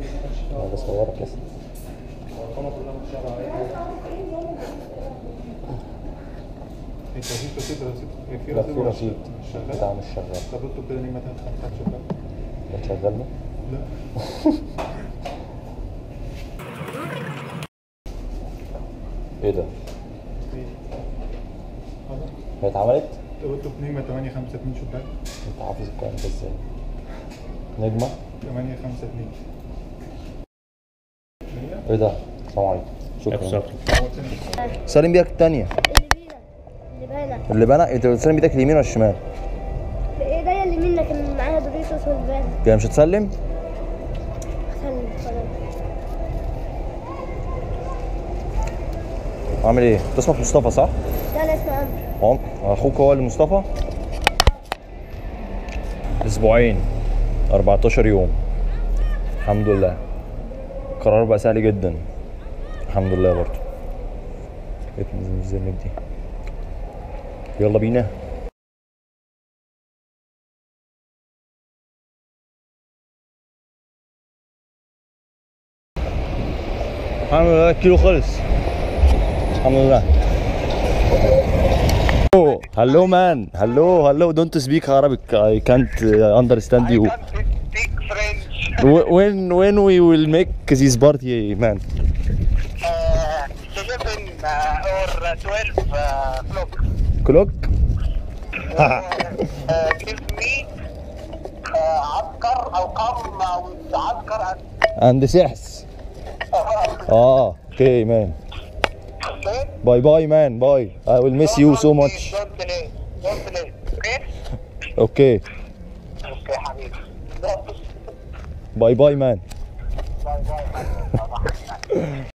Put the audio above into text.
انا بصورك يا اسطى الارقام كلها متشابهه اي حاجه انت في رصيد رصيد في لا رصيد في ولا رصيد مش بتاع شغال مش شغال طب اكتب كده نيمة هات شغال ده شغال ده لا ايه ده ايه خلاص هي اتعملت طب اكتب نيمة 8 5 2 شباك انت حافظ الكلام ده ازاي نجمة 8 5 2 ايه ده السلام عليكم شكرا هو تاني سلم بيدك التانية اللي بينا اللي باينة اللي بنا انت بتسلم بيدك اليمين ولا الشمال؟ بايديا اللي منك اللي معاها دوريتوس والبان كده مش هتسلم؟ سلم خلاص عامل ايه؟ انت اسمك مصطفى صح؟ ده انا اسمه عمرو عم اخوك هو اللي مصطفى؟ اسبوعين 14 يوم الحمد لله القرار بقى سهل جدا الحمد لله برضه اتنزل دي يلا بينا الحمد لله الكيلو خلص الحمد لله hello man hello hello don't speak Arabic I can't uh, understand you can't speak French. Wh- when when we will make this party man Uh, 11 uh, or 12 uh, o'clock. clock Uh, give me uh, عسكر أو قم أو عسكر and سحس اه okay man Okay? bye bye man bye I will miss you so much Don't delay. Don't delay. Okay? okay Okay, حبيبي. bye bye man باي باي